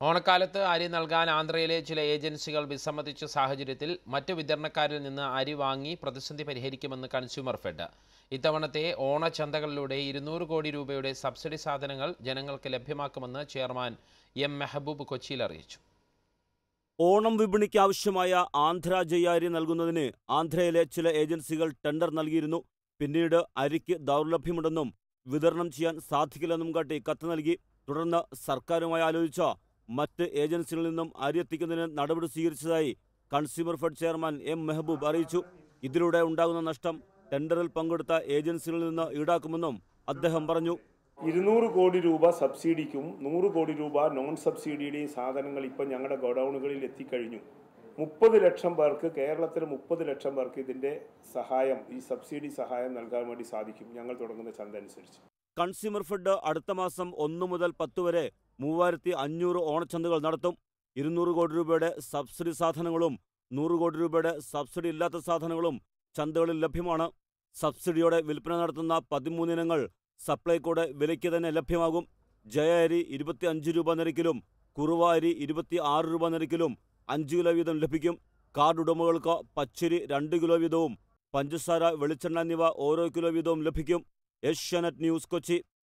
ഓണക്കാലത്ത് അരി നൽകാൻ ആന്ധ്രയിലെ ചില ഏജൻസികൾ വിസമ്മതിച്ച സാഹചര്യത്തിൽ മറ്റ് വിതരണക്കാരിൽ നിന്ന് അരി വാങ്ങി പ്രതിസന്ധി പരിഹരിക്കുമെന്ന് കൺസ്യൂമർ ഫെഡ് ഇത്തവണത്തെ ഓണച്ചന്തകളിലൂടെ ഇരുന്നൂറ് കോടി രൂപയുടെ സബ്സിഡി സാധനങ്ങൾ ജനങ്ങൾക്ക് ലഭ്യമാക്കുമെന്ന് ചെയർമാൻ എം മെഹബൂബ് കൊച്ചിയിൽ അറിയിച്ചു ഓണം വിപണിക്ക് ആവശ്യമായ ആന്ധ്ര ജയ്യാരി നൽകുന്നതിന് ആന്ധ്രയിലെ ചില ഏജൻസികൾ ടെൻഡർ നൽകിയിരുന്നു പിന്നീട് അരിക്ക് ദൗർലഭ്യമുണ്ടെന്നും വിതരണം ചെയ്യാൻ സാധിക്കില്ലെന്നും കാട്ടി കത്ത് നൽകി തുടർന്ന് സർക്കാരുമായി ആലോചിച്ച മറ്റ് ഏജൻസികളിൽ നിന്നും അരി എത്തിക്കുന്നതിന് നടപടി സ്വീകരിച്ചതായി consumer fed chairman M Mehboob അറിയിച്ചു ഇതിലൂടെ ഉണ്ടാകുന്ന നഷ്ടം ടെൻഡറിൽ പങ്കെടുത്ത ഏജൻസികളിൽ നിന്ന് ഈടാക്കുമെന്നും അദ്ദേഹം പറഞ്ഞു ഇരുന്നൂറ് കോടി രൂപ സബ്സിഡിക്കും നൂറ് കോടി രൂപ നോൺ സബ്സിഡിയുടെയും സാധനങ്ങൾ ഇപ്പം ഞങ്ങളുടെ ഗോഡൗണുകളിൽ എത്തിക്കഴിഞ്ഞു മുപ്പത് ലക്ഷം പേർക്ക് കേരളത്തിൽ മുപ്പത് ലക്ഷം പേർക്ക് ഇതിൻ്റെ സഹായം ഈ സബ്സിഡി സഹായം നൽകാൻ വേണ്ടി സാധിക്കും ഞങ്ങൾ തുടങ്ങുന്ന ചന്ത അനുസരിച്ച് കൺസ്യൂമർ ഫെഡ് അടുത്ത മാസം ഒന്ന് മുതൽ പത്ത് വരെ മൂവായിരത്തി അഞ്ഞൂറ് ഓണച്ചന്തകൾ നടത്തും ഇരുന്നൂറ് കോടി രൂപയുടെ സബ്സിഡി സാധനങ്ങളും നൂറ് കോടി രൂപയുടെ സബ്സിഡി ഇല്ലാത്ത സാധനങ്ങളും ചന്തകളിൽ ലഭ്യമാണ് സബ്സിഡിയോടെ വിൽപ്പന നടത്തുന്ന പതിമൂന്ന് ഇനങ്ങൾ സപ്ലൈകോടെ വിലയ്ക്ക് തന്നെ ലഭ്യമാകും ജയ അരി ഇരുപത്തി അഞ്ച് രൂപ നിരക്കിലും കുറുവ അരി ഇരുപത്തി ആറ് രൂപ നിരക്കിലും അഞ്ച് കിലോ വീതം ലഭിക്കും കാർഡ് ഉടമകൾക്ക് പച്ചരി രണ്ട് കിലോ വീതവും പഞ്ചസാര വെളിച്ചെണ്ണ എന്നിവ ഓരോ കിലോ വീതവും ലഭിക്കും ഏഷ്യാനെറ്റ് ന്യൂസ് കൊച്ചി